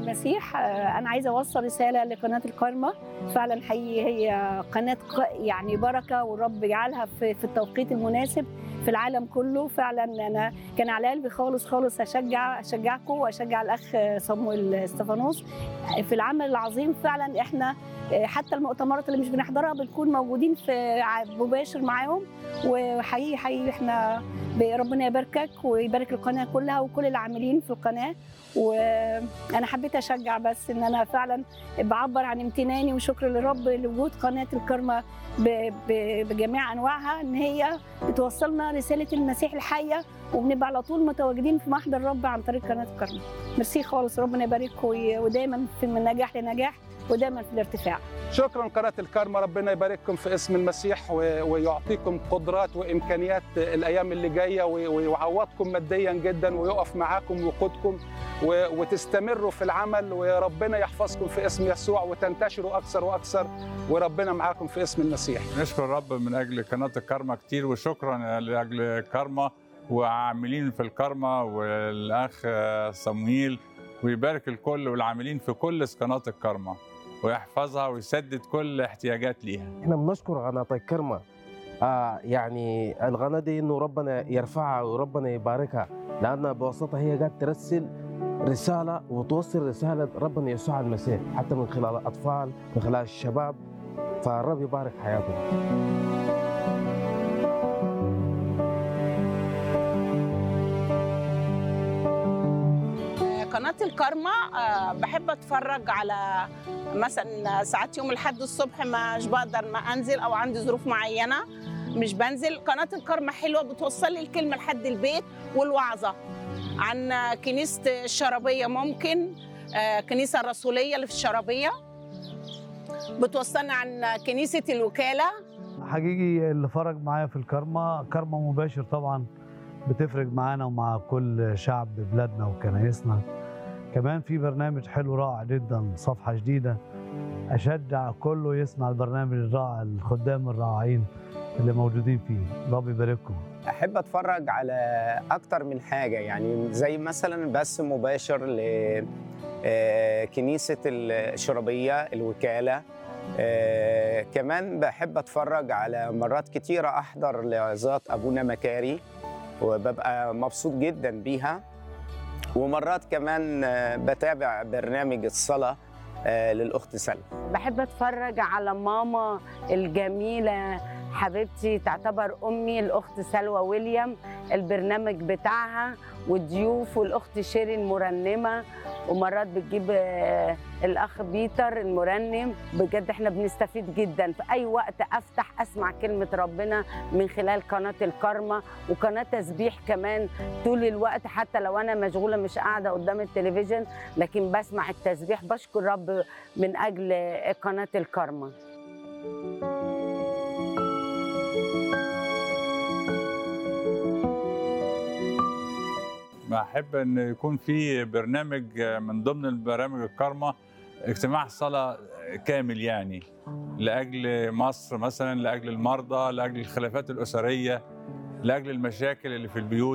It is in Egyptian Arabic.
المسيح آه، انا عايزه اوصل رساله لقناه الكارما فعلا حقيقي هي قناه ق- يعني بركه والرب يجعلها في, في التوقيت المناسب في العالم كله فعلا انا كان على قلبي خالص خالص اشجع اشجعكم واشجع الاخ صمويل استفانوس في العمل العظيم فعلا احنا آه، حتى المؤتمرات اللي مش بنحضرها بنكون موجودين في ع- مباشر معاهم وحقيقي حقيقي احنا ربنا يباركك ويبارك القناه كلها وكل العاملين في القناه وانا حبيت اشجع بس ان انا فعلا بعبر عن امتناني وشكر للرب لوجود قناه الكرمه ب- ب- بجميع انواعها ان هي بتوصلنا رساله المسيح الحيه وبنبقى على طول متواجدين في محضر الرب عن طريق قناه الكرمه ميرسي خالص ربنا يبارككم وي- ودايما في من نجاح لنجاح ودايما في الارتفاع شكرا قناة الكارما ربنا يبارككم في اسم المسيح و- ويعطيكم قدرات وإمكانيات الأيام اللي جاية و- ويعوضكم ماديا جدا ويقف معاكم ويقودكم و- وتستمروا في العمل وربنا يحفظكم في اسم يسوع وتنتشروا أكثر وأكثر وربنا معاكم في اسم المسيح نشكر الرب من اجل قناه الكارما كتير وشكرا لاجل كارما وعاملين في الكارما والاخ صمويل ويبارك الكل والعاملين في كل قناه الكارما ويحفظها ويسدد كل احتياجات ليها احنا بنشكر قناة الكرمة آه يعني القناة دي انه ربنا يرفعها وربنا يباركها لانها بواسطة هي قاعدة ترسل رسالة وتوصل رسالة ربنا يسوع المسيح حتى من خلال الأطفال من خلال الشباب فالرب يبارك حياتهم قناة الكارما آه، بحب اتفرج على مثلا ساعات يوم الحد الصبح مش بقدر ما انزل او عندي ظروف معينة مش بنزل قناة الكارما حلوة بتوصل لي الكلمة لحد البيت والوعظة عن كنيسة الشرابية ممكن آه، كنيسة الرسولية اللي في الشرابية بتوصلنا عن كنيسة الوكالة حقيقي اللي فرج معايا في الكرمة كرمة مباشر طبعا بتفرق معانا ومع كل شعب بلادنا وكنايسنا كمان في برنامج حلو رائع جدا صفحة جديدة أشجع كله يسمع البرنامج الرائع الخدام الرائعين اللي موجودين فيه رب يبارككم احب اتفرج على اكتر من حاجه يعني زي مثلا بث مباشر ل آه، كنيسه الشربيه الوكاله آه، كمان بحب اتفرج على مرات كتيره احضر لعظات ابونا مكاري وببقى مبسوط جدا بيها ومرات كمان آه، بتابع برنامج الصلاه آه، للاخت سلمى بحب اتفرج على ماما الجميله حبيبتي تعتبر امي الاخت سلوى ويليام البرنامج بتاعها والضيوف والاخت شيري المرنمه ومرات بتجيب آه، الاخ بيتر المرنم بجد احنا بنستفيد جدا في اي وقت افتح اسمع كلمه ربنا من خلال قناه الكرمه وقناه تسبيح كمان طول الوقت حتى لو انا مشغوله مش قاعده قدام التلفزيون لكن بسمع التسبيح بشكر رب من اجل قناه الكرمه بحب ان يكون في برنامج من ضمن البرامج الكارما اجتماع صلاه كامل يعني لاجل مصر مثلا لاجل المرضى لاجل الخلافات الاسريه لاجل المشاكل اللي في البيوت